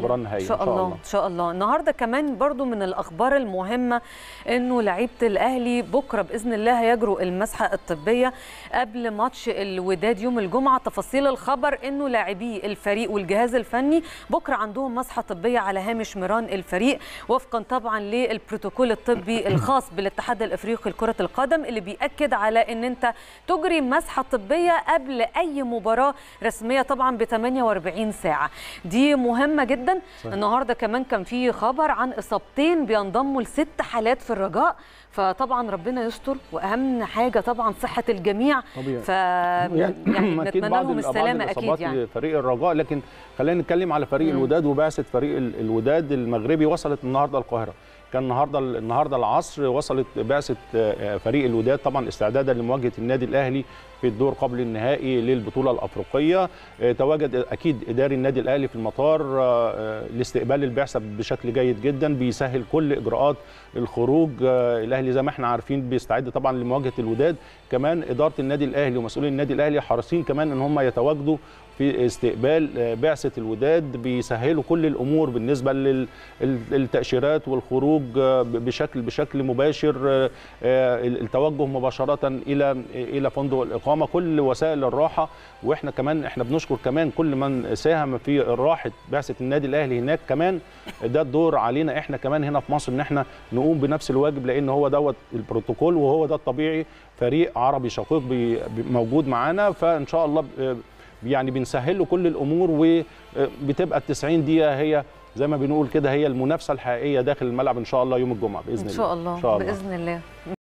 المباراه النهائيه ان شاء الله ان شاء الله النهارده كمان برضو من الاخبار المهمه انه لعيبه الاهلي بكره باذن الله هيجروا المسحه الطبيه قبل ماتش الوداد يوم الجمعه تفاصيل الخبر انه لاعبي الفريق والجهاز الفني بكره عندهم مسحه طبيه على هامش ميران الفريق وفقا طبعا للبروتوكول الطبي الخاص بالاتحاد الافريقي لكره القدم اللي بياكد على ان انت تجري مسحه طبيه قبل اي مباراه رسميه طبعا ب 48 ساعه دي مهمه جدا صحيح. النهارده كمان كان في خبر عن اصابتين بينضموا لست حالات في الرجاء فطبعا ربنا يستر واهم حاجه طبعا صحه الجميع طبيعي. ف يعني نتمنى لهم السلامه اكيد يعني فريق الرجاء لكن خلينا نتكلم على فريق مم. الوداد وبعثه فريق الوداد المغربي وصلت النهارده القاهره كان النهارده النهارده العصر وصلت بعثه فريق الوداد طبعا استعدادا لمواجهه النادي الاهلي في الدور قبل النهائي للبطوله الافريقيه تواجد اكيد اداري النادي الاهلي في المطار لاستقبال البعثه بشكل جيد جدا بيسهل كل اجراءات الخروج الاهلي زي ما احنا عارفين بيستعد طبعا لمواجهه الوداد كمان اداره النادي الاهلي ومسؤولين النادي الاهلي حريصين كمان ان هم يتواجدوا في استقبال بعثه الوداد بيسهلوا كل الامور بالنسبه للتاشيرات والخروج بشكل بشكل مباشر التوجه مباشره الى الى فندق الاقامه كل وسائل الراحه واحنا كمان احنا بنشكر كمان كل من ساهم في راحه بعثه النادي الاهلي هناك كمان ده الدور علينا احنا كمان هنا في مصر ان احنا نقوم بنفس الواجب لان هو دوت البروتوكول وهو ده الطبيعي فريق عربي شقيق موجود معانا فان شاء الله يعني بنسهل له كل الامور وبتبقى ال 90 دقيقه هي زي ما بنقول كده هي المنافسه الحقيقيه داخل الملعب ان شاء الله يوم الجمعه باذن الله ان شاء الله, إن شاء الله. باذن الله